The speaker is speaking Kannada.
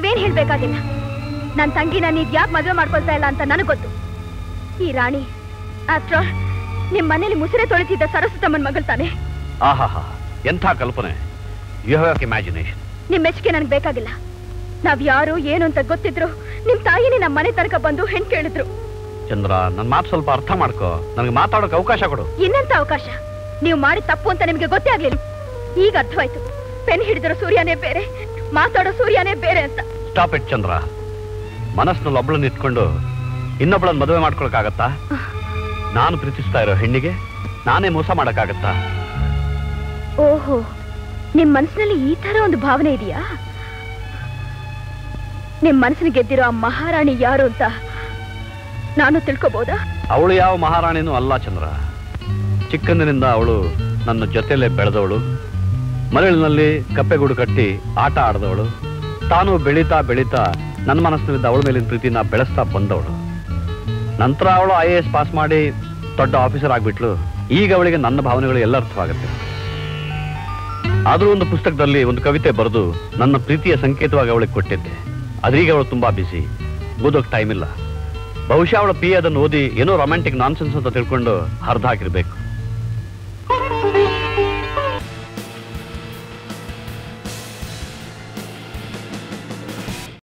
ನೀವೇನ್ ಹೇಳ್ಬೇಕಾಗಿಲ್ಲ ನನ್ ತಂಗಿನ ನೀವ್ ಯಾಕೆ ಮದುವೆ ಮಾಡ್ಕೊಳ್ತಾ ಇಲ್ಲ ಅಂತ ನನಗ್ ಗೊತ್ತು ಈ ರಾಣಿ ಆಫ್ಟರ್ ಆಲ್ ನಿಮ್ ಮನೇಲಿ ಮುಸುರೆ ತೊಳಿತಿದ್ದ ಸರಸ್ವತಮ್ಮನ್ ಮಗಳು ತಾನೆ ಆಹಾಹಾ ಎಂಥ ಕಲ್ಪನೆ ಯು ಹ್ಯಾವ್ ಇಮ್ಯಾಜಿನೇಷನ್ ನಿಮ್ ಮೆಚ್ಚುಗೆ ನನಗೆ ಬೇಕಾಗಿಲ್ಲ ನಾವ್ ಯಾರು ಏನು ಅಂತ ಗೊತ್ತಿದ್ರು ನಿಮ್ ತಾಯಿನೇ ನಮ್ಮ ಮನೆ ತನಕ ಬಂದು ಹೆಣ್ ಕೇಳಿದ್ರು ಚಂದ್ರ ನನ್ನ ಮಾತು ಸ್ವಲ್ಪ ಅರ್ಥ ಮಾಡ್ಕೋ ನನಗೆ ಮಾತಾಡೋಕೆ ಅವಕಾಶ ಕೊಡು ಇನ್ನೆಂತ ಅವಕಾಶ ನೀವು ಮಾಡಿದ ತಪ್ಪು ಅಂತ ನಿಮ್ಗೆ ಗೊತ್ತೇ ಆಗ್ಲಿಲ್ಲ ಈಗ ಅರ್ಥವಾಯ್ತು ಪೆನ್ ಹಿಡಿದಿರೋ ಸೂರ್ಯನೇ ಬೇರೆ ಮಾತಾಡೋ ಸೂರ್ಯನೇ ಬೇರೆ ಅಂತ ಸ್ಟಾಪ್ ಇಟ್ ಚಂದ್ರ ಮನಸ್ಸಿನಲ್ಲಿ ಒಬ್ಳನ್ನ ಇಟ್ಕೊಂಡು ಇನ್ನೊಬ್ಳನ್ನ ಮದುವೆ ಮಾಡ್ಕೊಳಕ್ಕಾಗತ್ತಾ ನಾನು ಪ್ರೀತಿಸ್ತಾ ಇರೋ ಹೆಣ್ಣಿಗೆ ನಾನೇ ಮೋಸ ಮಾಡಕ್ಕಾಗತ್ತಾ ಓಹೋ ನಿಮ್ ಮನಸ್ಸಿನಲ್ಲಿ ಈ ತರ ಒಂದು ಭಾವನೆ ಇದೆಯಾ ನಿಮ್ ಮನಸ್ಸಿನ ಗೆದ್ದಿರೋ ಆ ಮಹಾರಾಣಿ ಯಾರು ಅಂತ ನಾನು ತಿಳ್ಕೊಬೋದಾ ಅವಳು ಯಾವ ಮಹಾರಾಣಿನೂ ಅಲ್ಲ ಚಂದ್ರ ಚಿಕ್ಕಂದಿನಿಂದ ಅವಳು ನನ್ನ ಜೊತೆಯಲ್ಲೇ ಬೆಳೆದವಳು ಮರಳಿನಲ್ಲಿ ಕಪ್ಪೆಗೂಡು ಕಟ್ಟಿ ಆಟ ಆಡಿದವಳು ತಾನು ಬೆಳೀತಾ ಬೆಳೀತಾ ನನ್ನ ಮನಸ್ಸಿನಿಂದ ಅವಳ ಮೇಲಿನ ಪ್ರೀತಿನ ಬೆಳೆಸ್ತಾ ಬಂದವಳು ನಂತರ ಅವಳು ಐ ಎ ಎಸ್ ಪಾಸ್ ಮಾಡಿ ದೊಡ್ಡ ಆಫೀಸರ್ ಆಗ್ಬಿಟ್ಲು ಈಗ ಅವಳಿಗೆ ನನ್ನ ಭಾವನೆಗಳು ಎಲ್ಲ ಅರ್ಥವಾಗುತ್ತೆ ಆದರೂ ಒಂದು ಪುಸ್ತಕದಲ್ಲಿ ಒಂದು ಕವಿತೆ ಬರೆದು ನನ್ನ ಪ್ರೀತಿಯ ಸಂಕೇತವಾಗಿ ಅವಳಿಗೆ ಕೊಟ್ಟಿದ್ದೆ ಅದ್ರೀಗ ಅವಳು ತುಂಬಾ ಬಿಸಿ ಓದೋಕ್ ಟೈಮ್ ಇಲ್ಲ ಬಹುಶಃ ಅವಳ ಪಿ ಅದನ್ನು ಓದಿ ಏನೋ ರೊಮ್ಯಾಂಟಿಕ್ ನಾನ್ಸೆನ್ಸ್ ಅಂತ ತಿಳ್ಕೊಂಡು ಹರಿದು ಹಾಕಿರ್ಬೇಕು